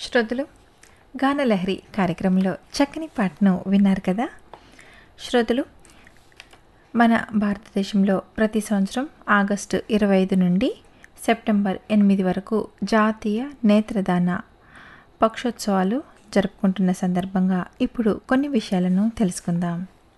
శ్రోతలు గానలహరి కార్యక్రమంలో చక్కని పాటను విన్నారు కదా శ్రోతలు మన భారతదేశంలో ప్రతి సంవత్సరం ఆగస్టు ఇరవై ఐదు నుండి సెప్టెంబర్ ఎనిమిది వరకు జాతీయ నేత్రదాన పక్షోత్సవాలు జరుపుకుంటున్న సందర్భంగా ఇప్పుడు కొన్ని విషయాలను తెలుసుకుందాం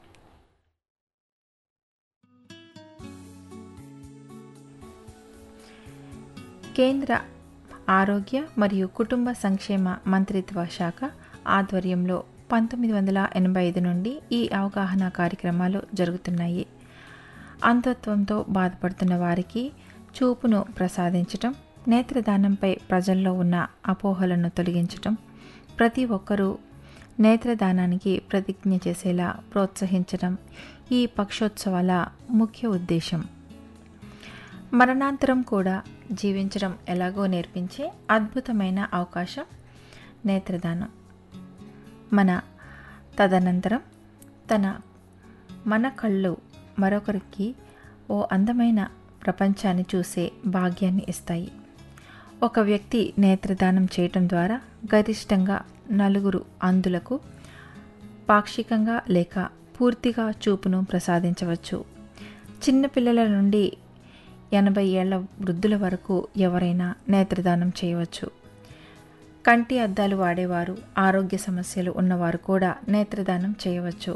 కేంద్ర ఆరోగ్య మరియు కుటుంబ సంక్షేమ మంత్రిత్వ శాఖ ఆధ్వర్యంలో పంతొమ్మిది వందల ఎనభై ఐదు నుండి ఈ అవగాహన కార్యక్రమాలు జరుగుతున్నాయి అంధత్వంతో బాధపడుతున్న వారికి చూపును ప్రసాదించటం నేత్రదానంపై ప్రజల్లో ఉన్న అపోహలను తొలగించటం ప్రతి ఒక్కరూ నేత్రదానానికి ప్రతిజ్ఞ చేసేలా ప్రోత్సహించడం ఈ పక్షోత్సవాల ముఖ్య ఉద్దేశం మరణాంతరం కూడా జీవించడం ఎలాగో నేర్పించే అద్భుతమైన అవకాశం నేత్రదానం మన తదనంతరం తన మన కళ్ళు మరొకరికి ఓ అందమైన ప్రపంచాన్ని చూసే భాగ్యాన్ని ఇస్తాయి ఒక వ్యక్తి నేత్రదానం చేయటం ద్వారా గరిష్టంగా నలుగురు అందులకు పాక్షికంగా లేక పూర్తిగా చూపును ప్రసాదించవచ్చు చిన్నపిల్లల నుండి ఎనభై ఏళ్ల వృద్ధుల వరకు ఎవరైనా నేత్రదానం చేయవచ్చు కంటి అద్దాలు వాడేవారు ఆరోగ్య సమస్యలు ఉన్నవారు కూడా నేత్రదానం చేయవచ్చు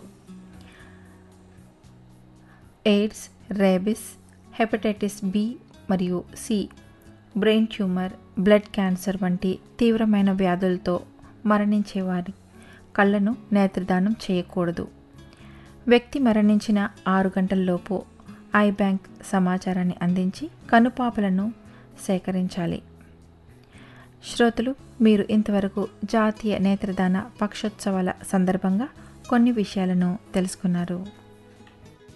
ఎయిడ్స్ రేబిస్ హెపటైటిస్ బి మరియు C brain tumour blood cancer వంటి తీవ్రమైన వ్యాధులతో మరణించే వారి కళ్ళను నేత్రదానం చేయకూడదు వ్యక్తి మరణించిన ఆరు గంటల్లోపు ఐ బ్యాంక్ సమాచారాన్ని అందించి కనుపాపలను సేకరించాలి శ్రోతలు మీరు ఇంతవరకు జాతీయ నేత్రదాన పక్షోత్సవాల సందర్భంగా కొన్ని విషయాలను తెలుసుకున్నారు